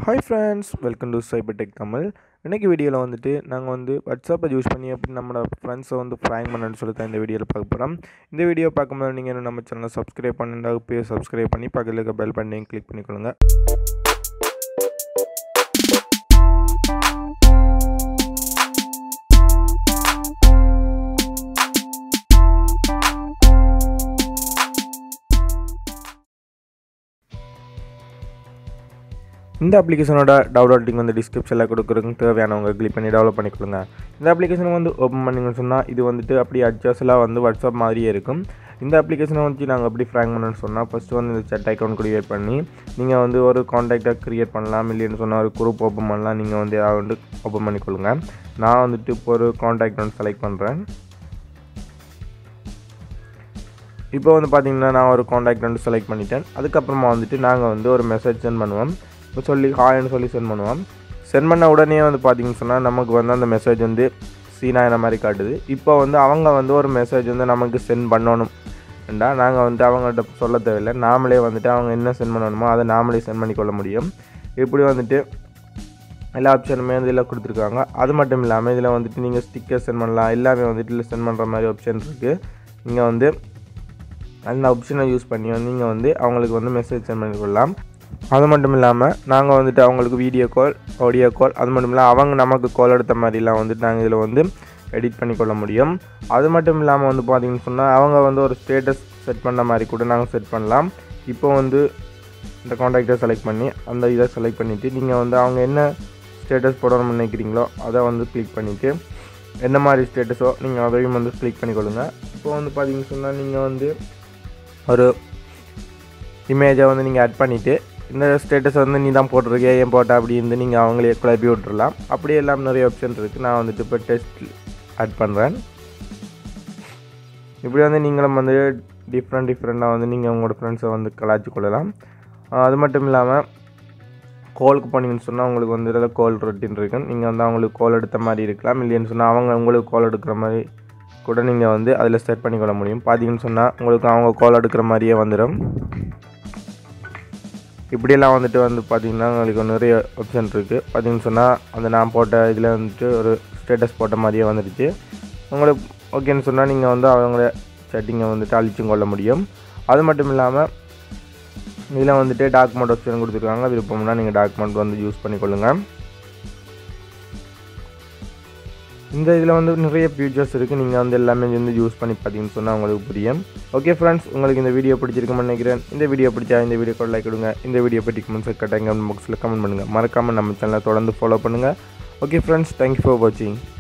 hi friends welcome to cyber tech Tamil இன்றைக்கி வீடியோவில் வந்துட்டு நாங்கள் வந்து வாட்ஸ்அப்பை யூஸ் பண்ணி எப்படி நம்மளோட ஃப்ரெண்ட்ஸை வந்து ஃப்ராங்க் பண்ணணும்னு சொல்லி தான் இந்த வீடியோவில் பார்க்க போகிறோம் இந்த வீடியோ பார்க்கும்போது நீங்கள் இன்னும் நம்ம சேனலை சப்ஸ்கிரைப் பண்ணிருந்தா போய் சப்ஸ்கிரைப் பண்ணி பக்கத்தில் இருக்க பெல் பட்டனையும் கிளிக் பண்ணிக்கொள்ளுங்க இந்த அப்ளிகேஷனோட டவுன்லோட் லிங்க் வந்து டிஸ்கிரிப்ஷனில் கொடுக்குறதுக்கு தேவையானவங்க கிளிக் பண்ணி டெவலப் பண்ணிக்கொள்ளுங்க இந்த அப்ளிகேஷன் வந்து ஓப்பன் பண்ணிங்கன்னு சொன்னால் இது வந்துட்டு அப்படி அட்ஜஸ்ட்லாம் வந்து வாட்ஸ்அப் மாதிரியே இருக்கும் இந்த அப்ளிகேஷனை வந்து நாங்கள் எப்படி ஃப்ராங்க் பண்ணணும்னு சொன்னால் ஃபஸ்ட்டு வந்து இந்த செட் அக்கௌண்ட் க்ரியேட் பண்ணி நீங்கள் வந்து ஒரு காண்டாக்டாக க்ரியேட் பண்ணலாம் இல்லைன்னு சொன்னால் ஒரு குரூப் ஓப்பன் பண்ணலாம் நீங்கள் வந்து அதை வந்து ஓப்பன் பண்ணிக்கொள்ளுங்க நான் வந்துட்டு இப்போ ஒரு காண்டாக்ட் வந்து செலக்ட் பண்ணுறேன் இப்போ வந்து பார்த்தீங்கன்னா நான் ஒரு காண்டாக்ட் வந்து செலக்ட் பண்ணிட்டேன் அதுக்கப்புறமா வந்துட்டு நாங்கள் வந்து ஒரு மெசேஜ் சென்ட் பண்ணுவோம் இப்போ சொல்லி ஹாய்னு சொல்லி சென்ட் பண்ணுவோம் சென்ட் பண்ண உடனே வந்து பார்த்தீங்கன்னு சொன்னால் நமக்கு வந்து அந்த மெசேஜ் வந்து சீனாயின மாதிரி காட்டுது இப்போ வந்து அவங்க வந்து ஒரு மெசேஜ் வந்து நமக்கு சென்ட் பண்ணணும் ஏண்டா நாங்கள் வந்து அவங்கள்ட்ட சொல்ல தேவையில்லை நாமளே வந்துட்டு அவங்க என்ன சென்ட் பண்ணணுமோ அதை நாமளே சென்ட் பண்ணிக்கொள்ள முடியும் இப்படி வந்துட்டு எல்லா ஆப்ஷனுமே வந்து இதில் கொடுத்துருக்காங்க அது மட்டும் இல்லாமல் இதில் வந்துட்டு நீங்கள் ஸ்டிக்கர் சென்ட் பண்ணலாம் எல்லாமே வந்துட்டு இதில் சென்ட் பண்ணுற மாதிரி ஆப்ஷன் இருக்குது நீங்கள் வந்து அந்த ஆப்ஷனை யூஸ் பண்ணி வந்து நீங்கள் வந்து அவங்களுக்கு வந்து மெசேஜ் சென்ட் பண்ணிக்கொள்ளலாம் அது மட்டும் இல்லாமல் நாங்கள் வந்துட்டு அவங்களுக்கு வீடியோ கால் ஆடியோ கால் அது மட்டும் இல்லாமல் அவங்க நமக்கு கால் எடுத்த மாதிரிலாம் வந்துட்டு நாங்கள் இதில் வந்து எடிட் பண்ணிக்கொள்ள முடியும் அது மட்டும் இல்லாமல் வந்து பார்த்தீங்கன்னு சொன்னால் அவங்க வந்து ஒரு ஸ்டேட்டஸ் செட் பண்ண மாதிரி கூட நாங்கள் செட் பண்ணலாம் இப்போ வந்து இந்த காண்டாக்டை செலக்ட் பண்ணி அந்த இதை செலக்ட் பண்ணிவிட்டு நீங்கள் வந்து அவங்க என்ன ஸ்டேட்டஸ் போடணும்னு நினைக்கிறீங்களோ அதை வந்து கிளிக் பண்ணிவிட்டு என்ன மாதிரி ஸ்டேட்டஸோ நீங்கள் அதையும் வந்து கிளிக் பண்ணிக்கொள்ளுங்க இப்போ வந்து பார்த்தீங்கன்னு சொன்னால் நீங்கள் வந்து ஒரு இமேஜை வந்து நீங்கள் ஆட் பண்ணிவிட்டு இந்த ஸ்டேட்டஸ் வந்து நீ தான் போட்டிருக்கே ஏன் போட்ட அப்படின்னு நீங்கள் அவங்களே குழப்பி விட்டுறலாம் அப்படியே எல்லாம் நிறைய ஆப்ஷன் இருக்குது நான் வந்துட்டு இப்போ டெஸ்ட் ஆட் பண்ணுறேன் இப்படி வந்து நீங்களும் வந்து டிஃப்ரெண்ட் டிஃப்ரெண்ட்டாக வந்து நீங்கள் உங்களோட ஃப்ரெண்ட்ஸை வந்து கலாய்ச்சி கொள்ளலாம் அது மட்டும் இல்லாமல் கோலுக்கு போனீங்கன்னு சொன்னால் உங்களுக்கு வந்து இதில் கோல் ரொட்டின் இருக்கும் நீங்கள் வந்து அவங்களுக்கு கோல் எடுத்த மாதிரி இருக்கலாம் இல்லைன்னு சொன்னால் அவங்க உங்களுக்கு கோல் எடுக்கிற மாதிரி கூட நீங்கள் வந்து அதில் செட் பண்ணிக்கொள்ள முடியும் பார்த்தீங்கன்னு சொன்னால் உங்களுக்கு அவங்க கோல் எடுக்கிற மாதிரியே வந்துடும் இப்படியெல்லாம் வந்துட்டு வந்து பார்த்திங்கன்னா உங்களுக்கு நிறைய ஆப்ஷன் இருக்குது பார்த்தீங்கன்னு சொன்னால் அந்த நான் போட்ட இதில் வந்துட்டு ஒரு ஸ்டேட்டஸ் போட்ட மாதிரியே வந்துடுச்சு உங்களுக்கு ஓகேன்னு சொன்னால் நீங்கள் வந்து அவங்கள செட்டிங்கை வந்துட்டு அழிச்சும் கொள்ள முடியும் அது மட்டும் இல்லாமல் இதில் வந்துட்டு டாக்குமெண்ட் ஆப்ஷன் கொடுத்துருக்காங்க விருப்பம்னா நீங்கள் டாக்குமெண்ட் வந்து யூஸ் பண்ணிக்கொள்ளுங்கள் இந்த இதில் வந்து நிறைய ஃபியூச்சர்ஸ் இருக்குது நீங்கள் வந்து எல்லாமே வந்து யூஸ் பண்ணி பார்த்தீங்கன்னு சொன்னால் உங்களுக்கு புரியும் ஓகே ஃப்ரெண்ட்ஸ் உங்களுக்கு இந்த வீடியோ பிடிச்சிருக்குன்னு நினைக்கிறேன் இந்த வீடியோ பிடிச்சா இந்த வீடியோ லைக் கொடுங்க இந்த வீடியோ பற்றி கமெண்ட்ஸ் கட்டாங்க கமெண்ட் பாக்ஸில் கமெண்ட் பண்ணுங்கள் மறக்காமல் நம்ம சேனலை தொடர்ந்து ஃபாலோ பண்ணுங்கள் ஓகே ஃப்ரெண்ட்ஸ் தேங்க்யூ ஃபார் வாட்சிங்